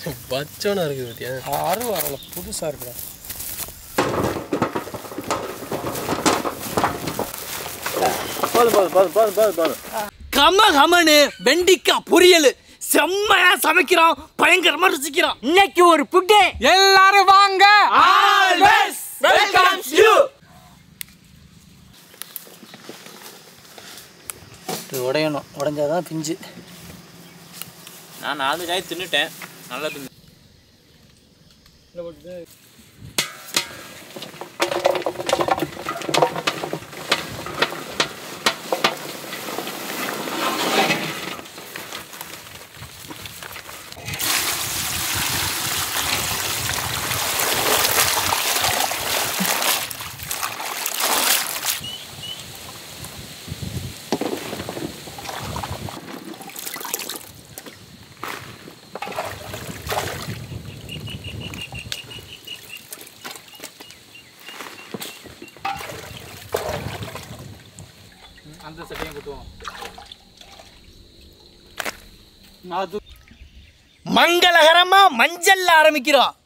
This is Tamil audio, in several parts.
பச்சோனா இருக்குது பத்தியா ஆறு வரல புதுசாக இருக்குடா போதும் போதும் போதும் போதும் போதும் போதும் கம கமனு வெண்டிக்காய் பொரியல் செம்மையா சமைக்கிறோம் பயங்கரமா ருசிக்கிறோம் இன்னைக்கு ஒரு புட்டு எல்லாரும் வாங்க ஆல்வேஸ் வெல்கம்ஸ் யூ இது உடையணும் உடைஞ்சாதான் பிஞ்சு நான் நாலு காய் தின்னுட்டேன் நல்லா தின்னு அந்த சட்டையும் குத்துவோம் மங்களகரமா மஞ்சள்ல ஆரம்பிக்கிறோம்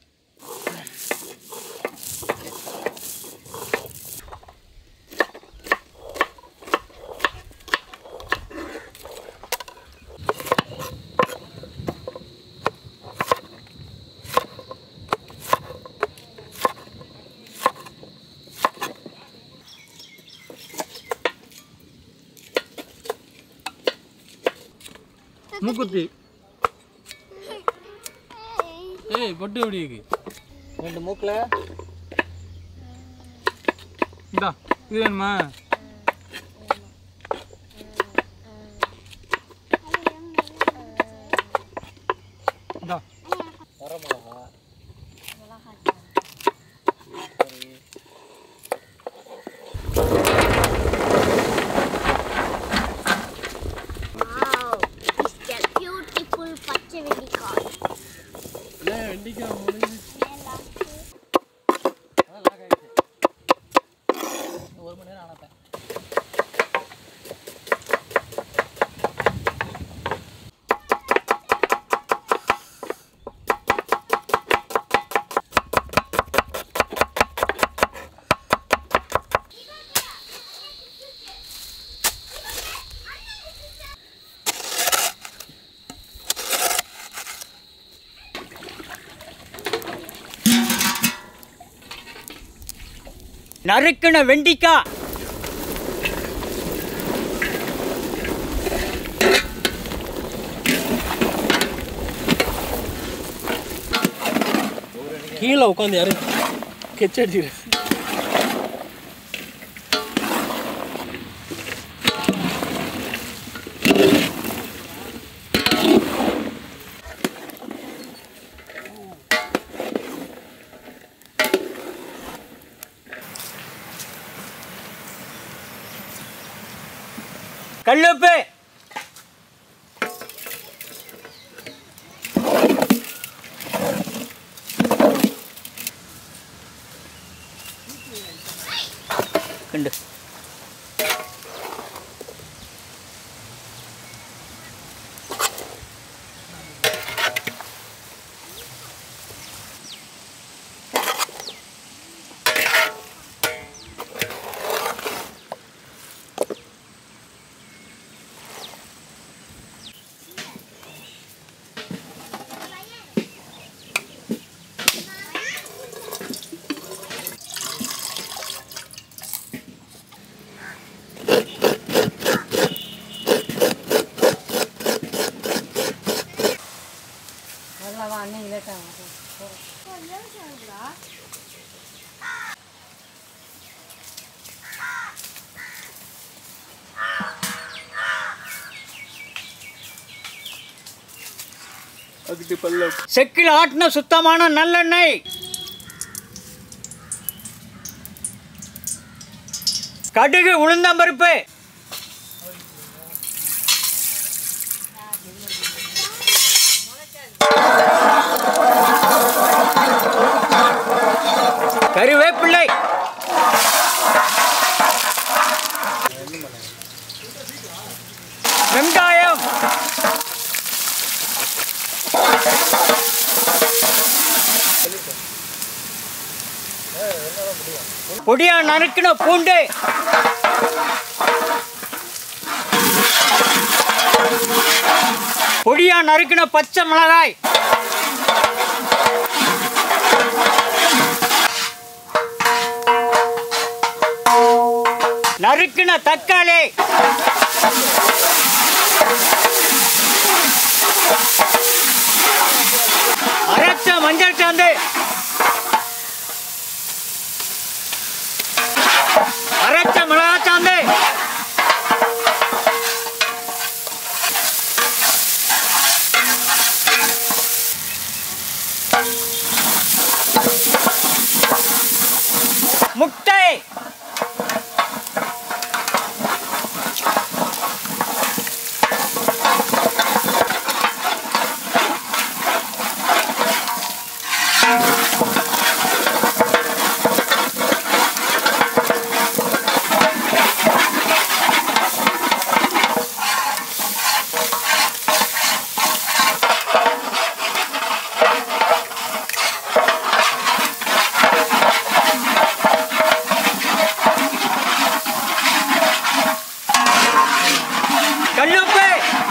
மூக்குத்தி ஏய் பொட்டு எப்படி இருக்கு ரெண்டு மூக்கில் இந்தா இது வேணுமா இந்தா Wow, it's that beautiful பச்சை வெள்ளிக்காய். வெண்டிக்காய் முடிஞ்சு ஒரு மணி நேரம் ஆனப்பேன் நறுக்குன வெண்டிக்காய் கீழே உட்காந்து யாரும் கெச் அடிச்சுக்கிறேன் கல்லுப்பு கண்டு அதுக்கு பல்ல செக்கில் ஆட்டின சுத்தமான நல்லெண்ணெய் கடுகு உளுந்தம்பருப்பு கருவேப்பிள்ளை வெங்காயம் பொடியா நறுக்கின பூண்டு பொடியா நறுக்கின பச்சை மிளகாய் நறுக்கின தக்காளி அரைச்ச மஞ்சள் சாந்து அரைச்ச மிளகா சாந்து முட்டை கல்லுப்பு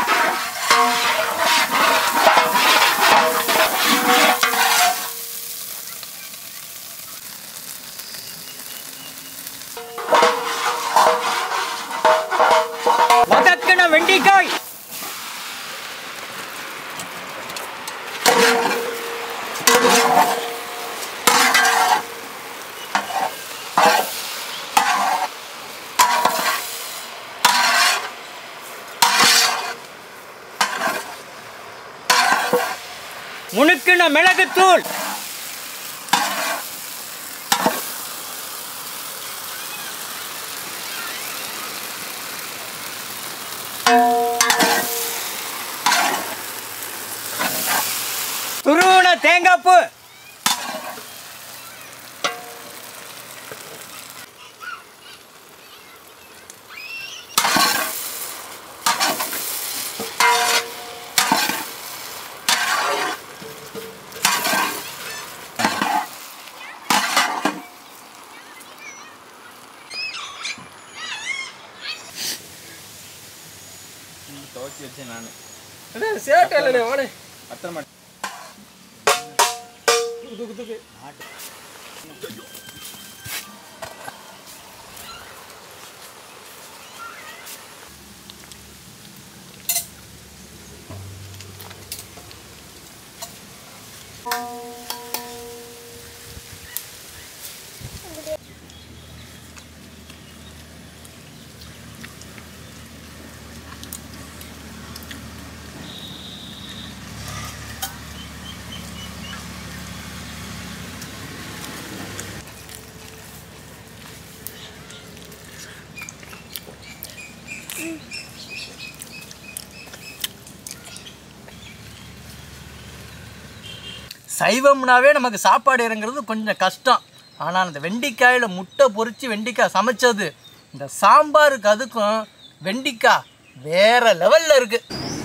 வதக்கின வெண்டிக்காய் முணுக்கின மிளகுத்தூள் துருவன தேங்காய்ப்பு துவச்சி வச்சேன் நான் அண்ணே சேட்டை இல்லைண்ணே வாடே அத்தனை மாட்டேன் தூக்கு தூக்கு சைவம்னாவே நமக்கு சாப்பாடு இறங்குறது கொஞ்சம் கஷ்டம் ஆனால் அந்த வெண்டிக்காயில் முட்டை பொரித்து வெண்டிக்காய் சமைச்சது இந்த சாம்பாருக்கு அதுக்கும் வெண்டிக்காய் வேற லெவலில் இருக்குது